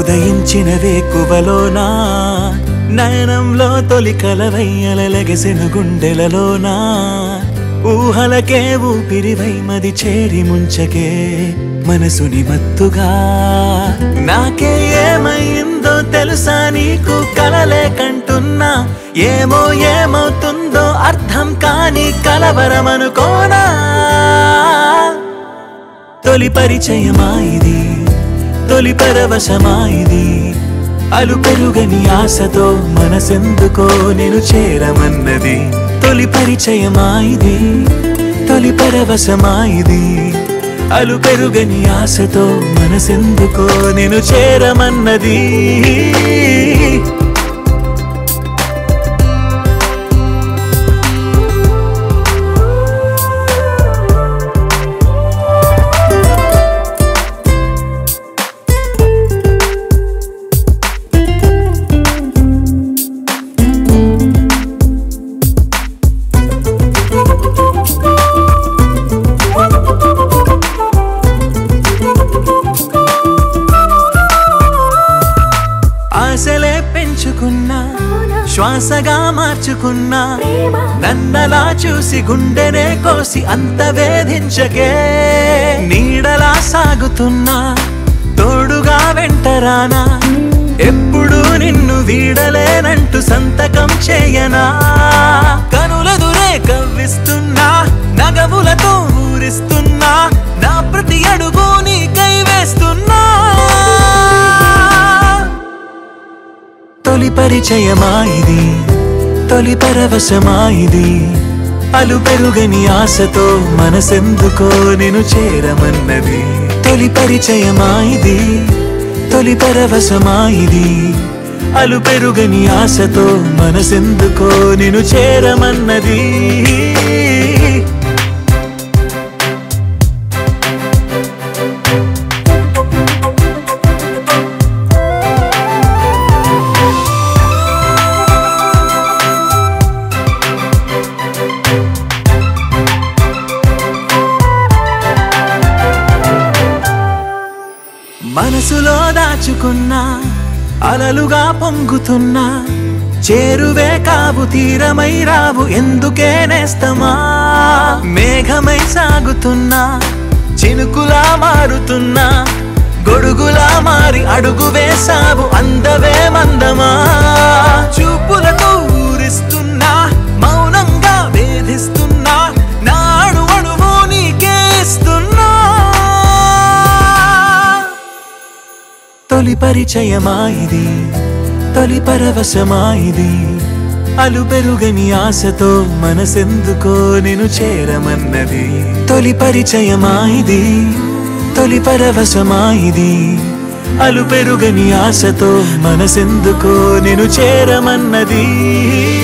ఉదయించిన వేకువలోనా నయనంలో తొలి కలవయ్యలగెసెను గుండెలలోనా ఊహలకే ఊపిరివై మది చేరి ముంచకే మనసుని మత్తుగా నాకే ఏమైందో తెలుసా నీకు కలలే కంటున్నా ఏమో ఏమవుతుందో అర్థం కాని కలవరమనుకోనా తొలి పరిచయమా ఇది తొలి పరవశమా ఇది అలు పెరుగని ఆశతో మనసెందుకో నేను చేరమన్నది తొలి పరిచయమా ఇది తొలి పరవశమా ఇది అలు పెరుగని ఆశతో మనసెందుకో నేను చేరమన్నది ఆశలే పెంచుకున్నా శ్వాసగా మార్చుకున్నా నన్నలా చూసి గుండెనే కోసి అంత వేధించకే నీడలా సాగుతున్నా తోడుగా వెంటరానా ఎప్పుడు నిన్ను వీడలేనంటూ సంతకం చేయనా కనులెదురే కవ్విస్తున్నా నగములతో ఊరిస్తున్నా నా ప్రతి అడుగు నీకై వేస్తున్నా తొలి పరిచయమా ఇది తొలి పరవశమా ఇది అలు పెరుగని ఆశతో మనసెందుకో నేను చేరమన్నది తొలి పరిచయమా ఇది తొలి పరవశమా ఇది అలు పెరుగని ఆశతో మనసెందుకో నేను చేరమన్నది మనసులో దాచుకున్నా అలలుగా పొంగుతున్నా చేరువే కావు తీరమై రావు ఎందుకే నేస్తమా మేఘమై సాగుతున్నా చినుకులా మారుతున్నా గొడుగులా మారి అడుగు వేసావు అందవే మందమా చూపులతో ఊరిస్తున్నా మౌనంగా వేధిస్తున్నా నాడు అణువు నీకే ఇస్తున్నా తొలి పరిచయమా ఇది తొలి పరవశమా ఇది అలు పెరుగని ఆశతో మనసెందుకో నేను చేరమన్నది తొలి పరిచయమా ఇది తొలి పరవశమా ఇది అలు పెరుగని ఆశతో మనసెందుకో నేను చేరమన్నది